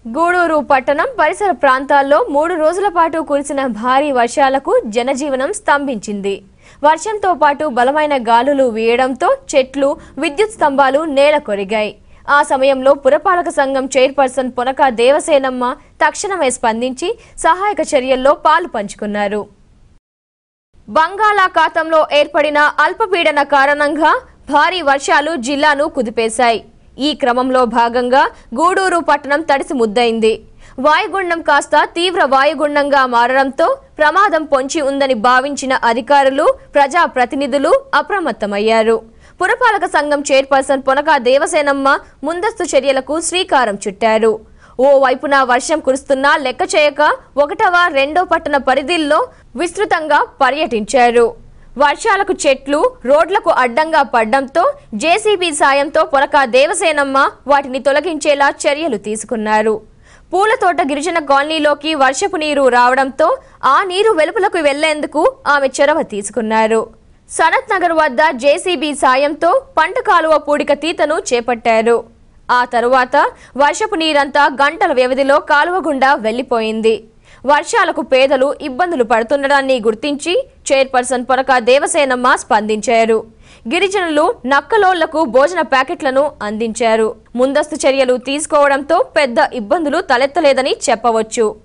గూడూరు పట్టణం పరిసర ప్రాంతాల్లో మూడు రోజుల పాటు కురిసిన భారీ వర్షాలకు జనజీవనం స్తంభించింది వర్షంతో పాటు బలమైన గాలులు వీయడంతో చెట్లు విద్యుత్ స్తంభాలు నేల కొరిగాయి ఆ సమయంలో పురపాలక సంఘం చైర్పర్సన్ పొనక దేవసేనమ్మ తక్షణమే స్పందించి సహాయక చర్యల్లో పాలు పంచుకున్నారు బంగాళాఖాతంలో ఏర్పడిన అల్పపీడన కారణంగా భారీ వర్షాలు జిల్లాను కుదిపేశాయి ఈ క్రమంలో భాగంగా గూడూరు పట్టణం తడిసి ముద్దయింది వాయుగుండం కాస్త తీవ్ర వాయుగుండంగా మారడంతో ప్రమాదం పొంచి ఉందని భావించిన అధికారులు ప్రజా ప్రతినిధులు అప్రమత్తమయ్యారు పురపాలక సంఘం చైర్పర్సన్ పొనక దేవసేనమ్మ ముందస్తు చర్యలకు శ్రీకారం చుట్టారు ఓ వైపున వర్షం కురుస్తున్నా లెక్క చేయక ఒకటవ రెండో పట్టణ పరిధిల్లో విస్తృతంగా పర్యటించారు వర్షాలకు చెట్లు రోడ్లకు అడ్డంగా పడ్డంతో జేసీబీ సాయంతో పొలక దేవసేనమ్మ వాటిని తొలగించేలా చర్యలు తీసుకున్నారు పూలతోట గిరిజన కాలనీలోకి వర్షపు నీరు రావడంతో ఆ నీరు వెలుపలకు వెళ్లేందుకు ఆమె చొరవ తీసుకున్నారు సనత్ నగర్ వద్ద జేసీబీ సాయంతో పంట కాలువ పూడిక తీతను చేపట్టారు ఆ తరువాత వర్షపు నీరంతా గంటల వ్యవధిలో కాలువ గుండా వెళ్లిపోయింది వర్షాలకు పేదలు ఇబ్బందులు పడుతుండడాన్ని గుర్తించి చైర్పర్సన్ పొరక దేవసేనమ్మ స్పందించారు గిరిజనులు నక్కలోళ్లకు భోజన ప్యాకెట్లను అందించారు ముందస్తు చర్యలు తీసుకోవడంతో పెద్ద ఇబ్బందులు తలెత్తలేదని చెప్పవచ్చు